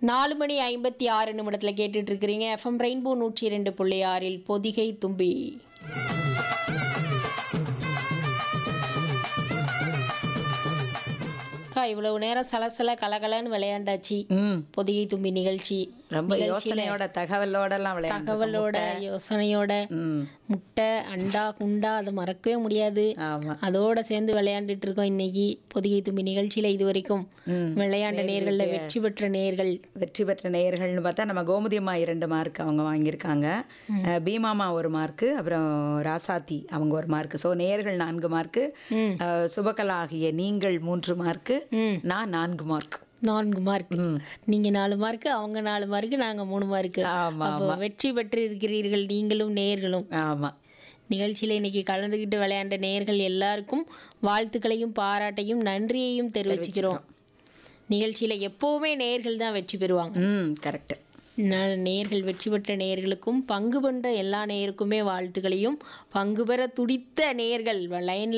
நாலு மணி ஐம்பத்தி ஆறு நிமிடத்தில் கேட்டுட்டு இருக்கிறீங்க எஃப்எம் ரெயின்போ நூற்றி இரண்டு புள்ளி ஆறில் பொதிகை தும்பி அக்கா இவ்வளவு நேரம் சலசல கலகலன்னு விளையாண்டாச்சு ம் பொதிகை தும்பி நிகழ்ச்சி ரொம்ப யோசனையோட தகவலோட எல்லாம் விளையாண்டு தகவலோட யோசனையோட ம் முட்டை அண்டா குண்டா அதை மறக்கவே முடியாது ஆமா அதோட சேர்ந்து விளையாண்டுட்டு இருக்கோம் இன்னைக்கு பொதிகை தும்பி நிகழ்ச்சியில இது வரைக்கும் ம். விளையாண்ட நேர்கள்ல வெற்றி பெற்ற நேர்கள் வெற்றி பெற்ற நேயர்கள்னு பார்த்தா நம்ம கோமதி அம்மா இரண்டு மார்க் அவங்க வாங்கியிருக்காங்க அஹ், பீமாமா ஒரு மார்க்கு அப்புறம் ராசாத்தி அவங்க ஒரு மார்க் ஸோ நேயர்கள் நான்கு மார்க்கு ம். அஹ், சுபகலா ஆகிய நீங்கள் மூன்று மார்க்கு ம் நான் நான்கு மார்க் நான்கு மார்க் ம். நீங்க நாலு மார்க் அவங்க நாலு மார்க் நாங்க மூணு மார்க் ஆமா அப்போ வெற்றி பெற்று இருக்கிறீர்கள் நீங்களும் நேர்களும் ஆமா நிகழ்ச்சியில இன்னைக்கு கலந்துக்கிட்டு விளையாண்ட நேர்கள் எல்லாருக்கும் வாழ்த்துக்களையும் பாராட்டையும் நன்றியையும் தெரிவிச்சுக்கிறோம் நிகழ்ச்சியில எப்பவுமே நேர்கள் தான் வெற்றி பெறுவாங்க ம் கரெக்ட் ந- நேர்கள் வெற்றி பெற்ற நேயர்களுக்கும் பங்கு பெற்ற எல்லா நேயருக்குமே வாழ்த்துக்களையும் பங்கு பெற துடித்த நேயர்கள் லைன்ல